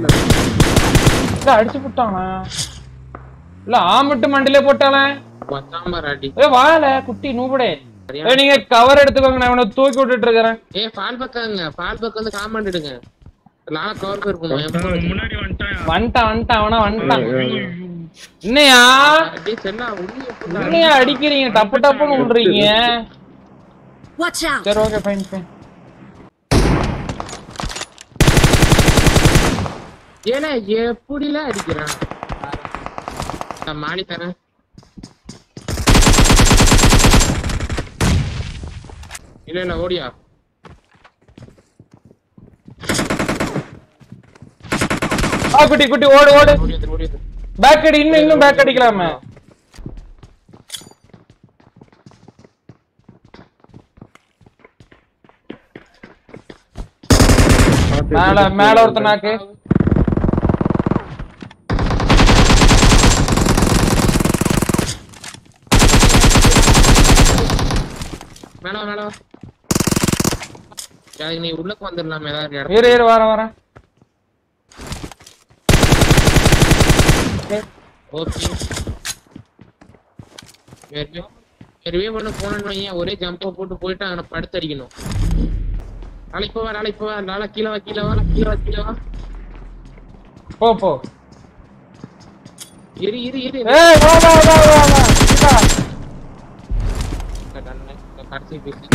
இல்ல அடிச்சு போட்டானா இல்ல ஆமட்டு மண்டிலே போட்டானே பத்தாம அடி ஏ வாழ குட்டி நூபடே ஏ நீங்க கவர் எடுத்துக்கோங்க நான் இவனை தூக்கி விட்டுட்டு இருக்கிறேன் ஏ பால் பக்காங்க பால் பக்கம் வந்து காமெண்ட் எடுங்க நான் கவர் இருக்கணும் என் phone முன்னாடி வந்துட்டான் வந்துட்டான் வந்துட்டான் அவனா வந்துட்டான் என்னையா அப்படியே சென்னா உள்ள என்னையா அடிக்கிறீங்க டப்பு டப்புன்னு விடுறீங்க Watch out! சரி ஓகே ஃபைன் ஃபைன் ஏன்னா எப்படிலாம் அடிக்கிறான் நான் மாடி தரேன் இல்ல இல்ல ஓடியா ஆ குட்டி குட்டி ஓடு ஓடு ஓடியாது ஓடியாது பேக் அடி இன்னும் இன்னும் பேக் அடிக்கலாமே மேல மேல ஒருத்த நாக்கு மேடம் மேடம் அதுக்கு நீ உள்ளக்கு வந்துடலாம் ஏதாவது இடம் இரு இரு வரேன் வரேன் ஓகே வேறுவே ஒண்ணு போனேன்னு வையேன் ஒரே ஜம்பை போட்டு போயிட்டு அவனை படுத்து அடிக்கணும் நாளைக்கு போவா நாளைக்கு போவா நாளை கீழே வா கீழே வா கீழே வா கீழே வா போ போ இரு இரு இரு ஏய் வா வா வா வா வா இதா. கடைசி பேசி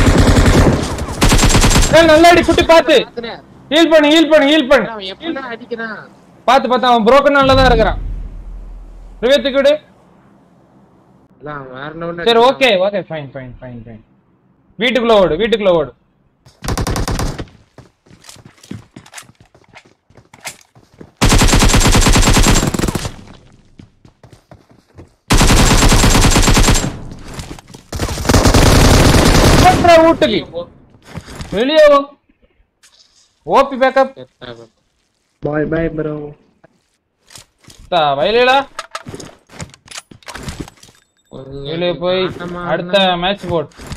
ஏய் நல்லா அடி குட்டி பாத்து ஹீல் பண்ணு ஹீல் பண்ணு ஹீல் பண்ணு அவன் எப்படிலாம் அடிக்கிறான் பாத்து பாத்து அவன் broken நல்லா தான் இருக்கிறான் விவேத்துக்கு விடு அதான் வேற லெவல்ல சரி okay okay fine fine fine fine வீட்டுக்குள்ள ஓடு வீட்டுக்குள்ள ஓடு போட்றா வீட்டுக்கு வெளியே ஓபி பேக்கப் பாய் பாய் ப்ரோ வயலேடா வெளியே போய் அடுத்த மேட்ச் போட்